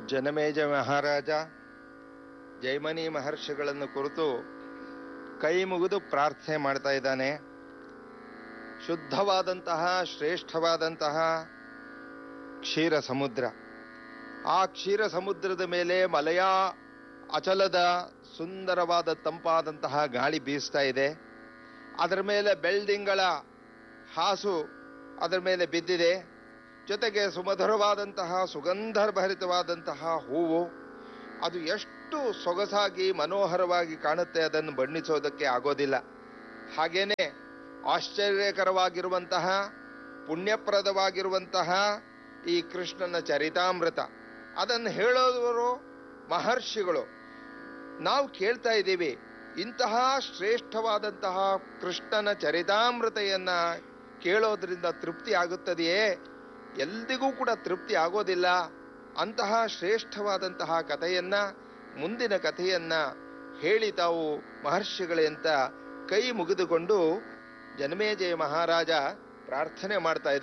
ಜನಮೇಜ ಮಹಾರಾಜ ಜೈಮನಿ ಮಹರ್ಷಿಗಳನ್ನು ಕುರಿತು ಕೈ ಮುಗಿದು ಪ್ರಾರ್ಥನೆ ಮಾಡ್ತಾ ಇದ್ದಾನೆ ಶುದ್ಧವಾದಂತಹ ಶ್ರೇಷ್ಠವಾದಂತಹ ಕ್ಷೀರ ಸಮುದ್ರ ಆ ಕ್ಷೀರ ಸಮುದ್ರದ ಮೇಲೆ ಮಲಯ ಅಚಲದ ಸುಂದರವಾದ ತಂಪಾದಂತಹ ಗಾಳಿ ಬೀಸ್ತಾ ಇದೆ ಅದರ ಮೇಲೆ ಬೆಳ್ದಿಂಗಳ ಹಾಸು ಅದರ ಮೇಲೆ ಬಿದ್ದಿದೆ ಜೊತೆಗೆ ಸುಮಧುರವಾದಂತಹ ಸುಗಂಧಭರಿತವಾದಂತಹ ಹೂವು ಅದು ಎಷ್ಟು ಸೊಗಸಾಗಿ ಮನೋಹರವಾಗಿ ಕಾಣುತ್ತೆ ಅದನ್ನು ಬಣ್ಣಿಸೋದಕ್ಕೆ ಆಗೋದಿಲ್ಲ ಹಾಗೇನೆ ಆಶ್ಚರ್ಯಕರವಾಗಿರುವಂತಹ ಪುಣ್ಯಪ್ರದವಾಗಿರುವಂತಹ ಈ ಕೃಷ್ಣನ ಚರಿತಾಮೃತ ಅದನ್ನು ಹೇಳೋದವರು ಮಹರ್ಷಿಗಳು ನಾವು ಕೇಳ್ತಾ ಇದ್ದೀವಿ ಇಂತಹ ಶ್ರೇಷ್ಠವಾದಂತಹ ಕೃಷ್ಣನ ಚರಿತಾಮೃತೆಯನ್ನ ಕೇಳೋದ್ರಿಂದ ತೃಪ್ತಿ ಆಗುತ್ತದೆಯೇ ಎಲ್ದಿಗೂ ಕೂಡ ತೃಪ್ತಿ ಆಗೋದಿಲ್ಲ ಅಂತಹ ಶ್ರೇಷ್ಠವಾದಂತಹ ಕಥೆಯನ್ನ ಮುಂದಿನ ಕಥೆಯನ್ನ ಹೇಳಿ ತಾವು ಮಹರ್ಷಿಗಳೇ ಅಂತ ಕೈ ಮುಗಿದುಕೊಂಡು ಜನಮೇಜಯ ಮಹಾರಾಜ ಪ್ರಾರ್ಥನೆ ಮಾಡ್ತಾ ಇದ್ದಾರೆ